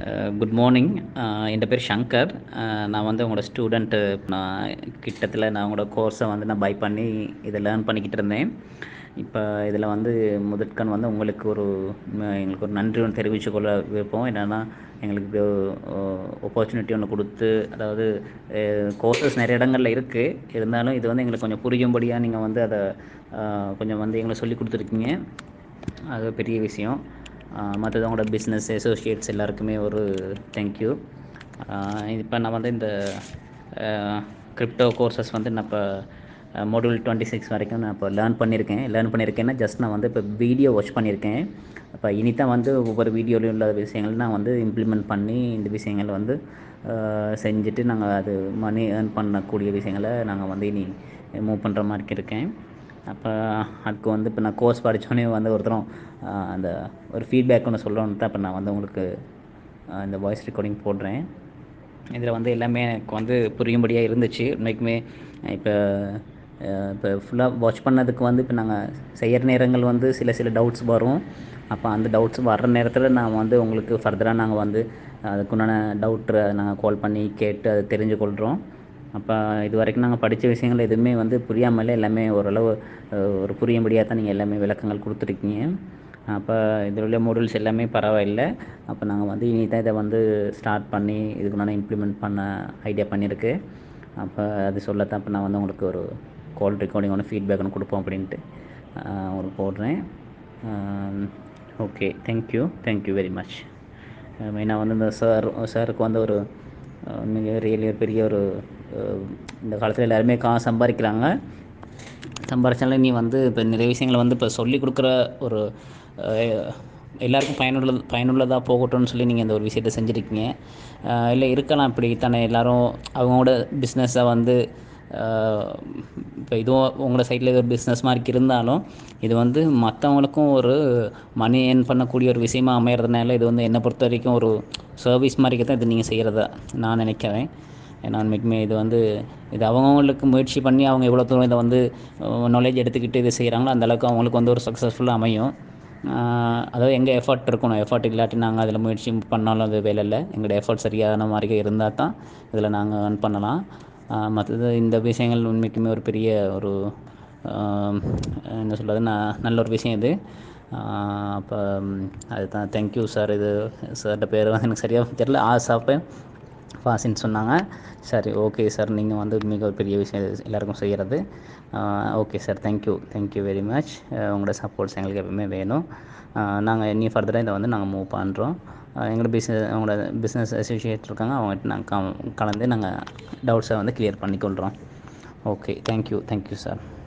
good morning என் பேர் ஷங்கர் நான் வந்து உங்களோட ஸ்டூடெண்ட்டு நான் கிட்டத்தில் நான் உங்களோட கோர்ஸை வந்து நான் பை பண்ணி இதை லேர்ன் பண்ணிக்கிட்டு இருந்தேன் இப்போ இதில் வந்து முதற்கண் வந்து உங்களுக்கு ஒரு ம- எங்களுக்கு ஒரு நன்றி ஒன்று தெரிவித்துக் கொள்ள விருப்பம் என்னென்னா எங்களுக்கு ஆப்பர்ச்சுனிட்டி ஒன்று கொடுத்து அதாவது கோர்சஸ் நிறைய இடங்கள்ல இருக்குது இருந்தாலும் இது வந்து எங்களுக்கு கொஞ்சம் புரியும்படியாக நீங்கள் வந்து அதை அஹ், கொஞ்சம் வந்து எங்களுக்கு சொல்லி கொடுத்துருக்கீங்க அது பெரிய விஷயம் மற்றது அவங்களோட பிஸ்னஸ் அசோசியேட்ஸ் எல்லாருக்குமே ஒரு தேங்க்யூ இப்போ நான் வந்து இந்த கிரிப்டோ கோர்சஸ் வந்து நான் இப்போ மாடியூல் டுவெண்ட்டி சிக்ஸ் வரைக்கும் நான் இப்போ லேர்ன் பண்ணியிருக்கேன் லேர்ன் பண்ணியிருக்கேன்னா ஜஸ்ட் நான் வந்து இப்போ வீடியோ வாட்ச் பண்ணியிருக்கேன் அப்போ இனி தான் வந்து ஒவ்வொரு வீடியோலையும் உள்ள விஷயங்கள் நான் வந்து இம்ப்ளிமெண்ட் பண்ணி இந்த விஷயங்கள் வந்து அஹ், செஞ்சுட்டு நாங்கள் அது மணி ஏர்ன் பண்ணக்கூடிய விஷயங்களை நாங்கள் வந்து இனி மூவ் பண்ணுற மாதிரி இருக்கேன் அப்போ அதுக்கு வந்து இப்போ நான் கோர்ஸ் படித்தோடனே வந்து ஒருத்தரும் ஆஹ், அந்த ஒரு ஃபீட்பேக் ஒன்று சொல்லணுன்னு தான் இப்போ நான் வந்து உங்களுக்கு ஆஹ், இந்த வாய்ஸ் ரெக்கார்டிங் போடுறேன் இதில் வந்து எல்லாமே எனக்கு வந்து புரியும்படியாக இருந்துச்சு உண்மைக்குமே இப்போ இப்போ ஃபுல்லாக வாட்ச் பண்ணதுக்கு வந்து இப்போ நாங்கள் செய்கிற நேரங்கள் வந்து சில சில டவுட்ஸ் வரும் அப்போ அந்த டவுட்ஸ் வர்ற நேரத்தில் நான் வந்து உங்களுக்கு ஃபர்தராக நாங்கள் வந்து அதுக்குண்டான டவுட்டை நாங்கள் கால் பண்ணி கேட்டு அதை தெரிஞ்சு கொள்கிறோம் அப்போ இது வரைக்கும் நாங்கள் படித்த விஷயங்கள் எதுவுமே வந்து புரியாமலே எல்லாமே ஓரளவு அஹ், ஒரு புரியும்படியாக தான் நீங்கள் எல்லாமே விளக்கங்கள் கொடுத்துருக்கீங்க அப்போ இதில் உள்ள மாடல்ஸ் எல்லாமே பரவாயில்லை அப்போ நாங்கள் வந்து இனி தான் இதை வந்து ஸ்டார்ட் பண்ணி இதுக்குண்டான இம்ப்ளிமெண்ட் பண்ண ஐடியா பண்ணியிருக்கு அப்போ அது சொல்லத்தான் இப்போ நான் வந்து உங்களுக்கு ஒரு கால் ரெக்கார்டிங் ஒன்று ஃபீட்பேக் ஒன்று கொடுப்போம் அப்படின்ட்டு அஹ், உங்களுக்கு போடுறேன் okay thank you thank you very much மெயினாக வந்து இந்த சார் சாருக்கு வந்து ஒரு அஹ், மிக ரியலி ஒரு பெரிய ஒரு அஹ், இந்த காலத்தில் எல்லாருமே காசு சம்பாதிக்கிறாங்க சம்பாரிச்சாலும் நீ வந்து இப்போ நிறைய விஷயங்களை வந்து இப்போ சொல்லி கொடுக்குற ஒரு அஹ், எல்லாருக்கும் பயனுள்ள பயனுள்ளதாக போகட்டும்னு சொல்லி நீங்கள் இந்த ஒரு விஷயத்தை செஞ்சுருக்கீங்க அஹ், இல்லை இருக்கலாம் இப்படி தானே எல்லாரும் அவங்களோட பிஸ்னஸை வந்து அஹ், இப்போ இதுவும் உங்களோட சைடில் இது ஒரு பிஸ்னஸ் மாதிரி இருந்தாலும் இது வந்து மற்றவங்களுக்கும் ஒரு மணி ஏர்ன் பண்ணக்கூடிய ஒரு விஷயமா அமையறதுனால இது வந்து என்னை பொறுத்த வரைக்கும் ஒரு சர்வீஸ் மாதிரி தான் இது நீங்கள் செய்கிறதா நான் நினைக்கிறேன் ஏன்னா உண்மைக்குமே இது வந்து இது அவங்கவுங்களுக்கு முயற்சி பண்ணி அவங்க எவ்வளோ தூரம் இதை வந்து நாலேஜ் எடுத்துக்கிட்டு இது செய்கிறாங்களோ அந்த அளவுக்கு அவங்களுக்கு வந்து ஒரு சக்ஸஸ்ஃபுல்லாக அமையும் ஆஹ் அதாவது எங்கள் எஃபர்ட் இருக்கணும் எஃபர்ட் இல்லாட்டி நாங்கள் அதில் முயற்சி பண்ணாலும் அது வேலை இல்லை எங்களோட எஃபர்ட் சரியான மாதிரி இருந்தால் தான் இதில் நாங்கள் earn பண்ணலாம் மற்றது இந்த விஷயங்கள் உண்மைக்குமே ஒரு பெரிய ஒரு ஆஹ் என்ன சொல்கிறது நான் நல்ல ஒரு விஷயம் இது அப்போ அதுதான் தேங்க்யூ சார் இது சார்கிட்ட பேர் வந்து எனக்கு சரியாக தெரியல ஆசாப்பை ஃபாசின்னு சொன்னாங்க சரி ஓகே சார் நீங்கள் வந்து மிக ஒரு பெரிய விஷயம் இது எல்லாருக்கும் செய்கிறது okay sir thank you thank you very much உங்களோட சப்போர்ட்ஸ் எங்களுக்கு எப்பவுமே வேணும் நாங்கள் இனி ஃபர்தராக இதை வந்து நாங்கள் மூவ் பண்ணுறோம் எங்களோட பிஸ்னஸ் அவங்களோட பிஸ்னஸ் அசோசியேட் இருக்காங்க அவங்ககிட்ட நாங்கள் கலந்து நாங்கள் டவுட்ஸை வந்து கிளியர் பண்ணிக்கொள்கிறோம் ஓகே தேங்க்யூ தேங்க்யூ சார்